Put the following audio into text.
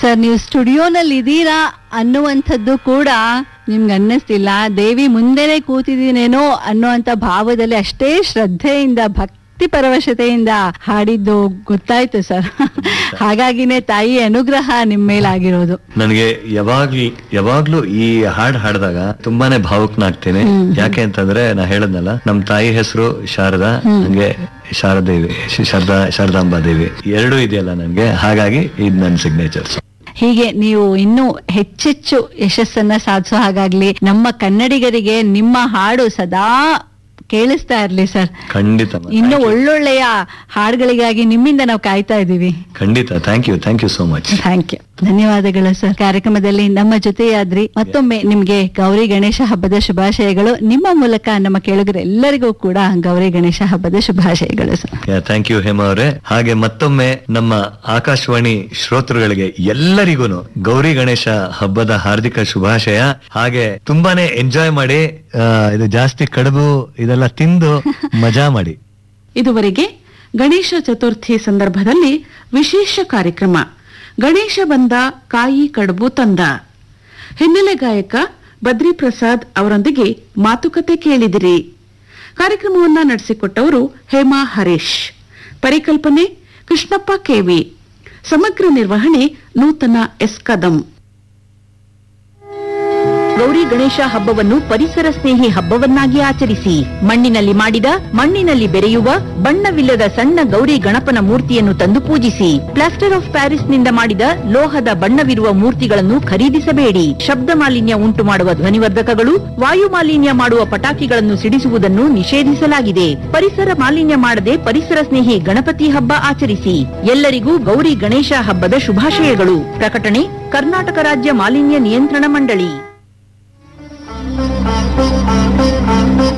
sir ನೀವು ಸ್ಟುಡಿಯೋನಲ್ಲಿ ಇದ್ದೀರಾ ಅನ್ನುವಂಥದ್ದು ಕೂಡ ನಿಮ್ಗೆ ಅನ್ನಿಸ್ತಿಲ್ಲ ದೇವಿ ಮುಂದೆನೆ ಕೂತಿದ್ದೀನೇನೋ ಅನ್ನುವಂಥ ಭಾವದಲ್ಲಿ ಅಷ್ಟೇ ಶ್ರದ್ಧೆಯಿಂದ ಭಕ್ತಿ ಪರವಶತೆಯಿಂದ ಹಾಡಿದ್ದು ಗೊತ್ತಾಯ್ತು ಸರ್ ಹಾಗಾಗಿನೇ ತಾಯಿ ಅನುಗ್ರಹ ನಿಮ್ ಮೇಲಾಗಿರೋದು ನನಗೆ ಯಾವಾಗ್ಲೂ ಯಾವಾಗ್ಲೂ ಈ ಹಾಡ್ ಹಾಡಿದಾಗ ತುಂಬಾನೇ ಭಾವುಕನಾಗ್ತೀನಿ ಯಾಕೆ ಅಂತಂದ್ರೆ ನಾ ಹೇಳದ್ನಲ್ಲ ನಮ್ ತಾಯಿ ಹೆಸರು ಶಾರದಾ ಹಂಗೆ ಶಾರದೇವಿ ಶಾರದಾ ಶಾರದಾಂಬಾ ದೇವಿ ಎರಡೂ ಇದೆಯಲ್ಲ ನನ್ಗೆ ಹಾಗಾಗಿ ಇದು ನನ್ನ ಸಿಗ್ನೇಚರ್ಸ್ ಹೀಗೆ ನೀವು ಇನ್ನೂ ಹೆಚ್ಚೆಚ್ಚು ಯಶಸ್ಸನ್ನ ಸಾಧಿಸೋ ಹಾಗಾಗ್ಲಿ ನಮ್ಮ ಕನ್ನಡಿಗರಿಗೆ ನಿಮ್ಮ ಹಾಡು ಸದಾ ಕೇಳಿಸ್ತಾ ಇರ್ಲಿ ಸರ್ ಖಂಡಿತ ಇನ್ನು ಒಳ್ಳೊಳ್ಳೆಯ ಹಾಡುಗಳಿಗಾಗಿ ನಿಮ್ಮಿಂದ ನಾವು ಕಾಯ್ತಾ ಇದ್ದೀವಿ ಖಂಡಿತ thank you thank you so much thank you ಧನ್ಯವಾದಗಳು ಸರ್ ಕಾರ್ಯಕ್ರಮದಲ್ಲಿ ನಮ್ಮ ಜೊತೆಯಾದ್ರಿ ಮತ್ತೊಮ್ಮೆ ನಿಮ್ಗೆ ಗೌರಿ ಗಣೇಶ ಹಬ್ಬದ ಶುಭಾಶಯಗಳು ನಿಮ್ಮ ಮೂಲಕ ನಮ್ಮ ಕೇಳುಗರೆಲ್ಲರಿಗೂ ಕೂಡ ಗೌರಿ ಗಣೇಶ ಹಬ್ಬದ ಶುಭಾಶಯಗಳು ಸರ್ ಥ್ಯಾಂಕ್ ಯು ಹೇಮ ಅವರೇ ಹಾಗೆ ಮತ್ತೊಮ್ಮೆ ನಮ್ಮ ಆಕಾಶವಾಣಿ ಶ್ರೋತೃಗಳಿಗೆ ಎಲ್ಲರಿಗೂ ಗೌರಿ ಗಣೇಶ ಹಬ್ಬದ ಹಾರ್ದಿಕ ಶುಭಾಶಯ ಹಾಗೆ ತುಂಬಾನೇ ಎಂಜಾಯ್ ಮಾಡಿ ಆ, ಇದು ಜಾಸ್ತಿ ಕಡುಬು ಇದೆಲ್ಲ ತಿಂದು ಮಜಾ ಮಾಡಿ ಇದುವರೆಗೆ ಗಣೇಶ ಚತುರ್ಥಿ ಸಂದರ್ಭದಲ್ಲಿ ವಿಶೇಷ ಕಾರ್ಯಕ್ರಮ ಗಣೇಶ ಬಂದ ಕಾಯಿ ಕಡುಬು ತಂದ ಹಿನ್ನೆಲೆ ಗಾಯಕ ಬದ್ರಿ ಪ್ರಸಾದ್ ಅವರೊಂದಿಗೆ ಮಾತುಕತೆ ಕೇಳಿದಿರಿ ಕಾರ್ಯಕ್ರಮವನ್ನ ನಡೆಸಿಕೊಟ್ಟವರು ಹೇಮಾ ಹರೀಶ್ ಪರಿಕಲ್ಪನೆ ಕೃಷ್ಣಪ್ಪ ಕೆವಿ ಸಮಗ್ರ ನಿರ್ವಹಣೆ ನೂತನ ಎಸ್ ಕದಂ ಗೌರಿ ಗಣೇಶ ಹಬ್ಬವನ್ನು ಪರಿಸರ ಸ್ನೇಹಿ ಹಬ್ಬವನ್ನಾಗಿ ಆಚರಿಸಿ ಮಣ್ಣಿನಲ್ಲಿ ಮಾಡಿದ ಮಣ್ಣಿನಲ್ಲಿ ಬೆರೆಯುವ ಬಣ್ಣವಿಲ್ಲದ ಸಣ್ಣ ಗೌರಿ ಗಣಪನ ಮೂರ್ತಿಯನ್ನು ತಂದು ಪೂಜಿಸಿ ಪ್ಲಾಸ್ಟರ್ ಆಫ್ ಪ್ಯಾರಿಸ್ನಿಂದ ಮಾಡಿದ ಲೋಹದ ಬಣ್ಣವಿರುವ ಮೂರ್ತಿಗಳನ್ನು ಖರೀದಿಸಬೇಡಿ ಶಬ್ದ ಮಾಲಿನ್ಯ ಉಂಟು ಮಾಡುವ ಧ್ವನಿವರ್ಧಕಗಳು ವಾಯು ಮಾಲಿನ್ಯ ಮಾಡುವ ಪಟಾಕಿಗಳನ್ನು ಸಿಡಿಸುವುದನ್ನು ನಿಷೇಧಿಸಲಾಗಿದೆ ಪರಿಸರ ಮಾಲಿನ್ಯ ಮಾಡದೆ ಪರಿಸರ ಸ್ನೇಹಿ ಗಣಪತಿ ಹಬ್ಬ ಆಚರಿಸಿ ಎಲ್ಲರಿಗೂ ಗೌರಿ ಗಣೇಶ ಹಬ್ಬದ ಶುಭಾಶಯಗಳು ಪ್ರಕಟಣೆ ಕರ್ನಾಟಕ ರಾಜ್ಯ ಮಾಲಿನ್ಯ ನಿಯಂತ್ರಣ ಮಂಡಳಿ